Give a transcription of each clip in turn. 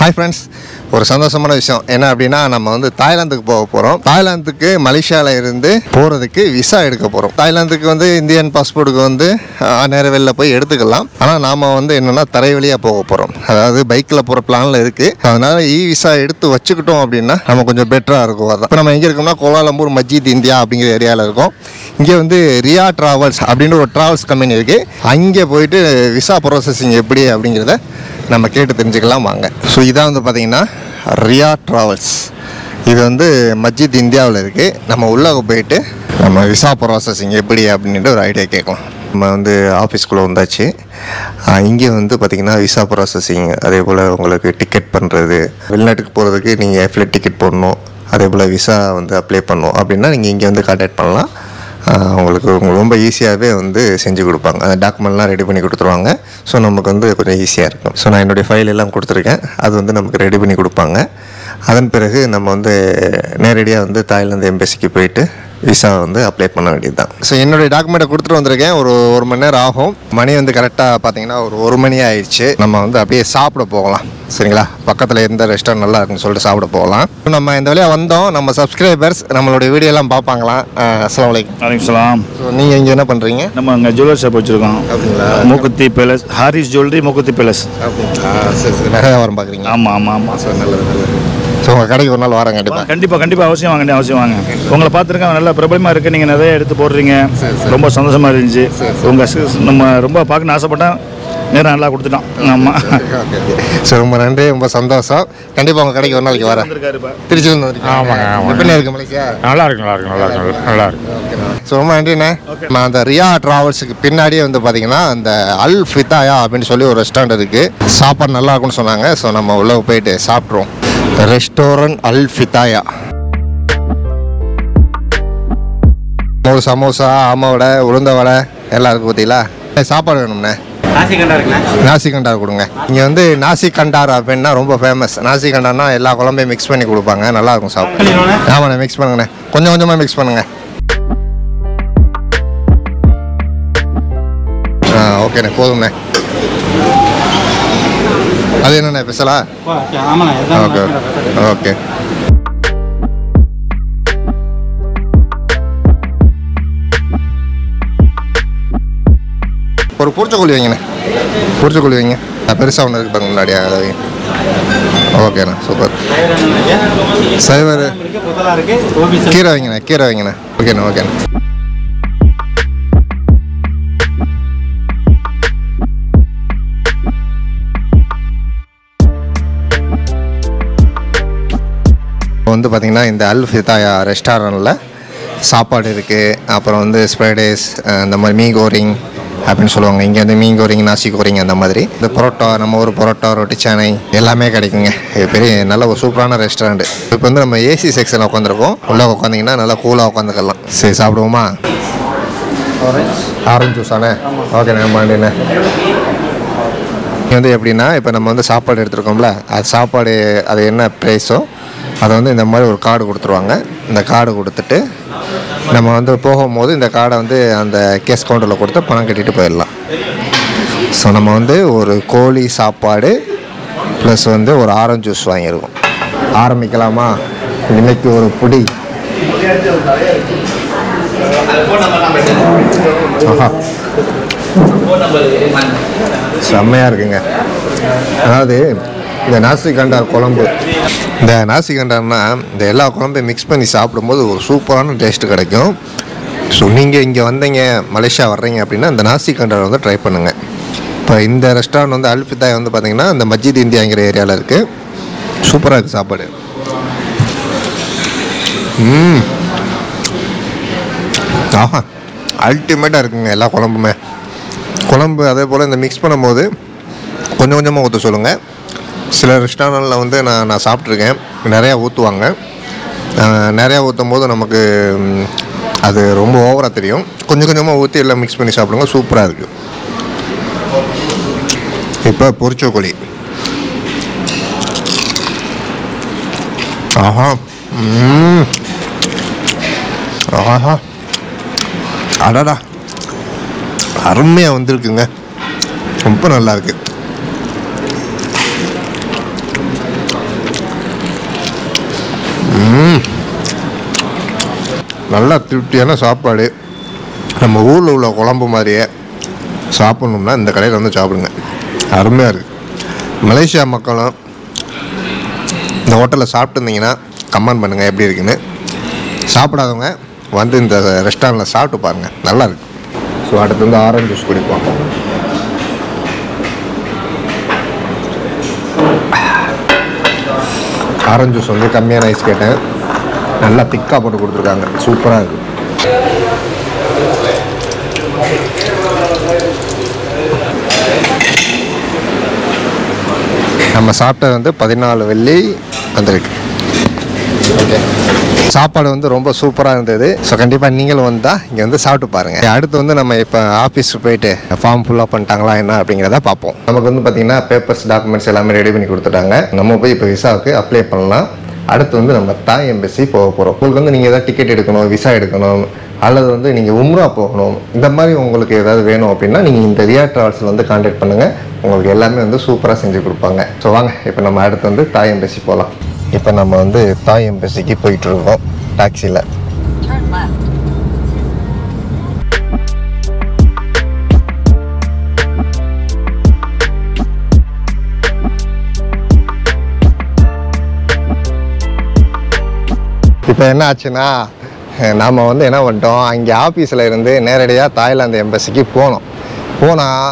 Hi friends ஒரு சந்தோஷமான விஷயம் என்ன அப்படின்னா நம்ம வந்து தாய்லாந்துக்கு போக போகிறோம் தாய்லாந்துக்கு மலேசியாவில் இருந்து போகிறதுக்கு விசா எடுக்க போகிறோம் தாய்லாந்துக்கு வந்து இந்தியன் பாஸ்போர்ட்டுக்கு வந்து ஆஹ், நேர வெளில போய் எடுத்துக்கலாம் ஆனால் நாம் வந்து என்னென்னா தரை வழியாக போக போகிறோம் அதாவது பைக்கில் போகிற பிளானில் இருக்குது அதனால் இ விசா எடுத்து வச்சுக்கிட்டோம் அப்படின்னா நம்ம கொஞ்சம் பெட்டராக இருக்கும் அதான் இப்போ நம்ம எங்கே இருக்கோம்னா கோலாலம்பூர் மஸ்ஜித் இந்தியா அப்படிங்கிற ஏரியாவில் இருக்கோம் இங்கே வந்து ரியா ட்ராவல்ஸ் அப்படின்னு ஒரு ட்ராவல்ஸ் கம்பெனி இருக்குது அங்கே போயிட்டு விசா ப்ராசஸிங் எப்படி அப்படிங்கிறத நம்ம கேட்டு தெரிஞ்சுக்கலாம் வாங்க ஸோ இதான் வந்து பார்த்தீங்கன்னா ரியா ட்ராவல்ஸ் இது வந்து மஸ்ஜித் இந்தியாவில் இருக்குது நம்ம உள்ளே போயிட்டு நம்ம விசா ப்ராசஸிங் எப்படி அப்படின்ட்டு ஒரு ஐடியா கேட்கலாம் நம்ம வந்து ஆஃபீஸ்க்குள்ளே வந்தாச்சு இங்கே வந்து பார்த்திங்கன்னா விசா ப்ராசஸிங் அதே போல் உங்களுக்கு டிக்கெட் பண்ணுறது வெளிநாட்டுக்கு போகிறதுக்கு நீங்கள் ஃப்ளைட் டிக்கெட் போடணும் அதே போல் விசா வந்து அப்ளை பண்ணணும் அப்படின்னா நீங்கள் இங்கே வந்து கான்டாக்ட் பண்ணலாம் ஆஹ் உங்களுக்கு உங்களுக்கு ரொம்ப ஈஸியாகவே வந்து செஞ்சு கொடுப்பாங்க அந்த டாக்குமெண்ட்லாம் ரெடி பண்ணி கொடுத்துருவாங்க ஸோ நமக்கு வந்து கொஞ்சம் ஈஸியாக இருக்கும் ஸோ நான் என்னுடைய ஃபைல் எல்லாம் கொடுத்துருக்கேன் அது வந்து நமக்கு ரெடி பண்ணி கொடுப்பாங்க அதன் பிறகு நம்ம வந்து நேரடியாக வந்து தாய்லாந்து எம்பசிக்கு போயிட்டு விசா வந்து அப்ளை பண்ண வேண்டியது தான் ஸோ என்னுடைய டாக்குமெண்ட்டை கொடுத்துட்டு வந்திருக்கேன் ஒரு ஒரு மணி நேரம் ஆகும் மணி வந்து கரெக்டாக பார்த்தீங்கன்னா ஒரு ஒரு மணி ஆயிடுச்சு நம்ம வந்து அப்படியே சாப்பிட போகலாம் சரிங்களா பக்கத்தில் எந்த ரெஸ்டாரண்ட் நல்லா இருக்குன்னு சொல்லிட்டு சாப்பிட போகலாம் நம்ம இந்த வழியாக வந்தோம் நம்ம சப்ஸ்கிரைபர்ஸ் நம்மளுடைய வீடியோலாம் பார்ப்பாங்களாம் அஸ்லாம் வலைக்கம் வலைக்கம் சலாம் ஸோ நீங்கள் இங்கே என்ன பண்ணுறீங்க நம்ம அங்கே ஜுவல்லர் ஷாப் வச்சுருக்கோம் அப்படிங்களா Mookuthi palace Harris jewellery Mookuthi palace அப்படிங்களா சரி சரி நகை வியாபாரம் பார்க்குறீங்க ஆமாம் ஆமாம் ஆமாம் ஸோ நல்லது நல்லது ஸோ உங்கள் கடைக்கு ஒரு நாள் வரேன் கண்டிப்பாக கண்டிப்பாக கண்டிப்பாக அவசியம் வாங்க அவசியம் வாங்க உங்களை பார்த்துருக்கேன் நல்ல பிரபலமாக இருக்குது நீங்கள் நிறைய எடுத்து போடுறீங்க ரொம்ப சந்தோஷமாக இருந்துச்சு உங்கள் நம்ம ரொம்ப பார்க்கணும்னு ஆசைப்பட்டேன் நேரம் நல்லா கொடுத்துட்டோம் ஆமாம் ஓகே ஓகே ஸோ ரொம்ப நன்றி ரொம்ப சந்தோஷம் கண்டிப்பாக உங்கள் கடைக்கு ஒரு நாளைக்கு வரேன் வந்திருக்காரு இப்போ திருச்சியில் வந்து ஆமாங்க, ஆமாங்க. எப்படி இருக்கு மலேசியா நல்லா இருக்கு நல்லா இருக்கு நல்லா இருக்கு நல்லா இருக்கு ஓகேண்ணா ஸோ ரொம்ப நன்றிண்ணே நம்ம அந்த ரியா ட்ராவல்ஸுக்கு பின்னாடியே வந்து பார்த்தீங்கன்னா அந்த அல் ஃபிதாயா அப்படின்னு சொல்லி ஒரு ரெஸ்டாரண்ட் இருக்குது சாப்பாடு நல்லா இருக்கும்னு சொன்னாங்க ஸோ நம்ம உள்ளே போயிட்டு சாப்பிட்ருவோம் ரெஸ்டாரண்ட் அல் ஃபிதாயா ஒரு சமோசா ஆமை வடை உளுந்த வடை எல்லாம் இருக்குது பார்த்தீங்களா சாப்பாடு வேணும்ண்ணே நாசி கண்டா இருக்குண்ணா நாசி கண்டார் கொடுங்க இங்கே வந்து நாசி கண்டார் அப்படின்னா ரொம்ப ஃபேமஸ் நாசி கண்டார்னா எல்லா குழம்பையும் மிக்ஸ் பண்ணி கொடுப்பாங்க நல்லா இருக்கும் சாப்பிட பண்ணிடுவோண்ணே ஆமாண்ணே மிக்ஸ் பண்ணுங்கண்ணே கொஞ்சம் கொஞ்சமாக மிக்ஸ் பண்ணுங்க ஆ ஓகேண்ணே போதும்ண்ணே அது என்னண்ணே ஸ்பெஷலா ஆமாண்ணா இதுதான் ஓகே நாசி கண்டா. ஓகே ஒரு பூர்ச்சக்கோழி வைங்கண்ணே பூர்ச்சக்கோழி வைங்க நான் பெருசாக ஒன்று இருக்கு பாருங்க முன்னாடியே அதை வைங்க ஓகேண்ணா சூப்பர் சைவர் இருக்கு புத்தலா இருக்கு ஓபிசி கீரை வைங்கண்ணே கீரை வைங்கண்ணே ஓகேண்ணே ஓகேண்ணே இப்போ வந்து பார்த்திங்கன்னா இந்த அல் ஃபிதாயா ரெஸ்டாரண்ட்டில் சாப்பாடு இருக்குது அப்புறம் வந்து ஸ்பைடேஸ் இந்த மாதிரி மீன் கோரிங் அப்படின்னு சொல்லுவாங்க இங்கே வந்து மீன் கோரிங் நாசி கோரிங் அந்த மாதிரி இந்த பரோட்டா நம்ம ஊர் பரோட்டா ரொட்டி சானை எல்லாமே கிடைக்குங்க இது பெரிய நல்ல ஒரு சூப்பரான ரெஸ்டாரண்ட் இப்போ வந்து நம்ம ஏசி செக்ஷனில் உட்காந்துருக்கோம் உள்ளே உட்காந்திங்கன்னா நல்லா கூலாக உட்காந்துக்கலாம் சரி சாப்பிடுவோமா ஆரஞ்சு ஜூஸாண்ணே ஓகேண்ணே மாண்டிண்ணே இங்கே வந்து எப்படின்னா இப்போ நம்ம வந்து சாப்பாடு எடுத்துருக்கோம்ல அது சாப்பாடு அது என்ன ப்ரைஸோ அதை வந்து இந்த மாதிரி ஒரு கார்டு கொடுத்துருவாங்க இந்த கார்டு கொடுத்துட்டு நம்ம வந்து போகும்போது இந்த கார்டை வந்து அந்த கேஸ் கவுண்டரில் கொடுத்து பணம் கட்டிட்டு போயிடலாம் ஸோ நம்ம வந்து ஒரு கோழி சாப்பாடு ப்ளஸ் வந்து ஒரு ஆரஞ்சு ஜூஸ் வாங்கியிருக்கோம் ஆரம்பிக்கலாமா இன்னைக்கு ஒரு புடி ஆஹா செம்மையாக இருக்குங்க அதாவது இந்த நாசி கண்டார் குழம்பு இந்த நாசி கண்டார்னா இந்த எல்லா குழம்பையும் மிக்ஸ் பண்ணி சாப்பிடும்போது ஒரு சூப்பரான டேஸ்ட்டு கிடைக்கும் ஸோ நீங்கள் இங்கே வந்தீங்க மலேசியா வர்றீங்க அப்படின்னா இந்த நாசி கண்டார் வந்து ட்ரை பண்ணுங்கள் இப்போ இந்த ரெஸ்டாரண்ட் வந்து அல்பிதாய் வந்து பார்த்தீங்கன்னா இந்த மஸ்ஜித் இந்தியாங்கிற ஏரியாவில் இருக்குது சூப்பராக இருக்குது சாப்பாடு ம் ஆஹா அல்டிமேட்டாக இருக்குங்க எல்லா குழம்புமே குழம்பு அதே போல் இந்த மிக்ஸ் பண்ணும்போது கொஞ்சம் கொஞ்சமாக ஊற்ற சொல்லுங்கள் சில ரெஸ்டாரண்ட்டில் வந்து நான் நான் சாப்பிட்ருக்கேன் நிறையா ஊற்றுவாங்க நிறையா ஊற்றும் போது நமக்கு ம், அது ரொம்ப ஓவராக தெரியும் கொஞ்சம் கொஞ்சமாக ஊற்றி எல்லாம் மிக்ஸ் பண்ணி சாப்பிடுங்க சூப்பராக இருக்குது இப்போ பொரிச்ச கோழி ஆஹா ம் ஆஹா அடடா அருமையாக வந்திருக்குங்க ரொம்ப நல்லா இருக்கு ம். நல்லா திருப்தியான சாப்பாடு நம்ம ஊரில் உள்ள குழம்பு மாதிரியே சாப்பிட்ணும்னா இந்த கடையில் வந்து சாப்பிடுங்க அருமையாக இருக்குது மலேசியா மக்களும் இந்த ஹோட்டலில் சாப்பிட்டுருந்தீங்கன்னா கமெண்ட் பண்ணுங்கள் எப்படி இருக்குன்னு சாப்பிடாதவங்க வந்து இந்த ரெஸ்டாரண்ட்டில் சாப்பிட்டு பாருங்கள் நல்லா இருக்கு ஸோ அடுத்து வந்து ஆரஞ்சு ஜூஸ் குடிப்போம் ஆரஞ்சு ஜூஸ் வந்து கம்மியான ஐஸ் கேட்டேன் நல்லா திக்காக போட்டு கொடுத்துருக்காங்க சூப்பராக இருக்குது நம்ம சாப்பிட்டது வந்து பதினாலு வெள்ளி வந்திருக்கு ஓகே சாப்பாடு வந்து ரொம்ப சூப்பராக இருந்தது ஸோ கண்டிப்பாக நீங்களும் வந்தால் இங்கே வந்து சாப்பிட்டு பாருங்கள் அடுத்து வந்து நம்ம இப்போ ஆஃபீஸுக்கு போயிட்டு ஃபார்ம் ஃபுல்லாக பண்ணிட்டாங்களா என்ன அப்படிங்கிறத பார்ப்போம் நமக்கு வந்து பார்த்திங்கன்னா பேப்பர்ஸ் டாக்குமெண்ட்ஸ் எல்லாமே ரெடி பண்ணி கொடுத்துட்டாங்க நம்ம போய் இப்போ விசாவுக்கு அப்ளை பண்ணலாம் அடுத்து வந்து நம்ம தாய் எம்பசி போக போகிறோம் உங்களுக்கு வந்து நீங்கள் ஏதாவது டிக்கெட் எடுக்கணும் விசா எடுக்கணும் அல்லது வந்து நீங்கள் உம்ரா போகணும் இந்த மாதிரி உங்களுக்கு ஏதாவது வேணும் அப்படின்னா நீங்கள் இந்த ரியா ட்ராவல்ஸில் வந்து காண்டாக்ட் பண்ணுங்கள் உங்களுக்கு எல்லாமே வந்து சூப்பராக செஞ்சு கொடுப்பாங்க ஸோ வாங்க இப்போ நம்ம அடுத்து வந்து தாய் எம்பசி போகலாம் இப்போ நம்ம வந்து தாய் எம்பசிக்கு போயிட்டு இருக்கோம் டாக்ஸியில் Turn left. இப்போ என்ன ஆச்சுன்னா நாம் வந்து என்ன பண்ணிட்டோம் அங்கே ஆஃபீஸில் இருந்து நேரடியாக தாய்லாந்து எம்பசிக்கு போனோம் போனால்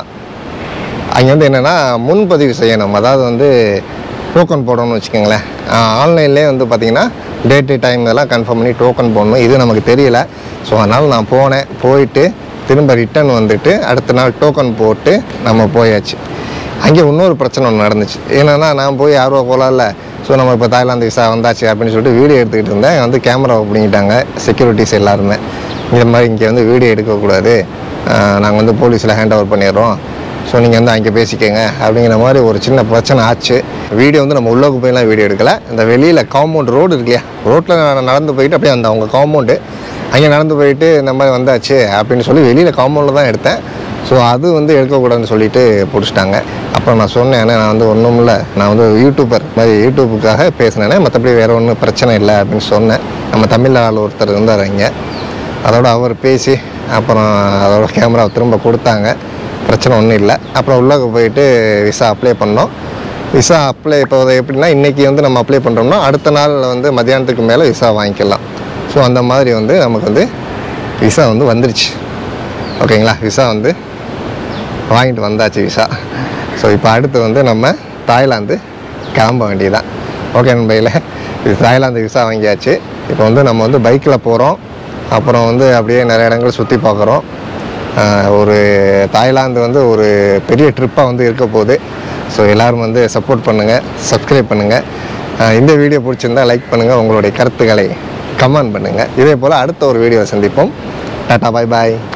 அங்கே வந்து என்னென்னா முன்பதிவு செய்யணும் அதாவது வந்து டோக்கன் போடணும்னு வச்சுக்கோங்களேன் ஆன்லைன்லேயே வந்து பார்த்திங்கன்னா டேட்டு டைம் இதெல்லாம் கன்ஃபார்ம் பண்ணி டோக்கன் போடணும் இது நமக்கு தெரியல ஸோ அதனால் நான் போனேன் போயிட்டு திரும்ப ரிட்டர்ன் வந்துட்டு அடுத்த நாள் டோக்கன் போட்டு நம்ம போயாச்சு அங்கே இன்னொரு பிரச்சனை ஒன்று நடந்துச்சு என்னென்னா நான் போய் ஆர்வ கோலாவில் ஸோ நம்ம இப்போ தாய்லாந்து விசா வந்தாச்சு அப்படின்னு சொல்லிட்டு வீடியோ எடுத்துக்கிட்டு இருந்தேன் வந்து கேமராவை பிடிங்கிட்டாங்க செக்யூரிட்டிஸ் எல்லாருமே இந்த மாதிரி இங்கே வந்து வீடியோ எடுக்கக்கூடாது நாங்கள் வந்து போலீஸில் ஹேண்ட் ஓவர் பண்ணிடுறோம் ஸோ நீங்கள் வந்து அங்கே பேசிக்கங்க அப்படிங்கிற மாதிரி ஒரு சின்ன பிரச்சனை ஆச்சு வீடியோ வந்து நம்ம உள்ளுக்கு போயெல்லாம் வீடியோ எடுக்கல இந்த வெளியில் காம்பவுண்ட் ரோடு இருக்கு இல்லையா ரோட்டில் நடந்து போயிட்டு அப்படியே அந்த அவங்க காம்பவுண்டு அங்கே நடந்து போயிட்டு இந்த மாதிரி வந்தாச்சு அப்படின்னு சொல்லி வெளியில் காம்பவுண்டில் தான் எடுத்தேன் ஸோ அது வந்து எடுக்கக்கூடாதுன்னு சொல்லிட்டு பிடிச்சிட்டாங்க அப்புறம் நான் சொன்னேன் "அண்ணே, நான் வந்து ஒன்றும் இல்லை நான் வந்து யூடியூபர் மாதிரி யூடியூப்புக்காக பேசினேனே மற்றபடி வேறு ஒன்றும் பிரச்சனை இல்லை அப்படின்னு சொன்னேன் நம்ம தமிழ் ஆள் ஒருத்தர் இருந்தார் இங்கே அதோட அவர் பேசி அப்புறம் அதோட கேமரா திரும்ப கொடுத்தாங்க பிரச்சனை ஒன்றும் இல்லை அப்புறம் உள்ளே போயிட்டு விசா அப்ளை பண்ணோம் விசா அப்ளை இப்போ அது எப்படின்னா இன்றைக்கி வந்து நம்ம அப்ளை பண்ணுறோம்னா அடுத்த நாள் வந்து மத்தியானத்துக்கு மேலே விசா வாங்கிக்கலாம் ஸோ அந்த மாதிரி வந்து நமக்கு வந்து விசா வந்து வந்துருச்சு ஓகேங்களா விசா வந்து வாங்கிட்டு வந்தாச்சு விசா ஸோ இப்போ அடுத்து வந்து நம்ம தாய்லாந்து கிளம்ப வேண்டியதான் ஓகே நண்பையில் இது தாய்லாந்து விசா வாங்கியாச்சு இப்போ வந்து நம்ம வந்து பைக்கில் போகிறோம் அப்புறம் வந்து அப்படியே நிறைய இடங்கள் சுற்றி பார்க்குறோம் ஆஹ் ஒரு தாய்லாந்து வந்து ஒரு பெரிய ட்ரிப்பாக வந்து இருக்க போகுது ஸோ எல்லோரும் வந்து சப்போர்ட் பண்ணுங்கள் சப்ஸ்கிரைப் பண்ணுங்கள் ஆஹ் இந்த வீடியோ பிடிச்சிருந்தா லைக் பண்ணுங்கள் உங்களுடைய கருத்துக்களை கமெண்ட் பண்ணுங்கள் இதே போல் அடுத்த ஒரு வீடியோவை சந்திப்போம் டாட்டா பாய் பாய்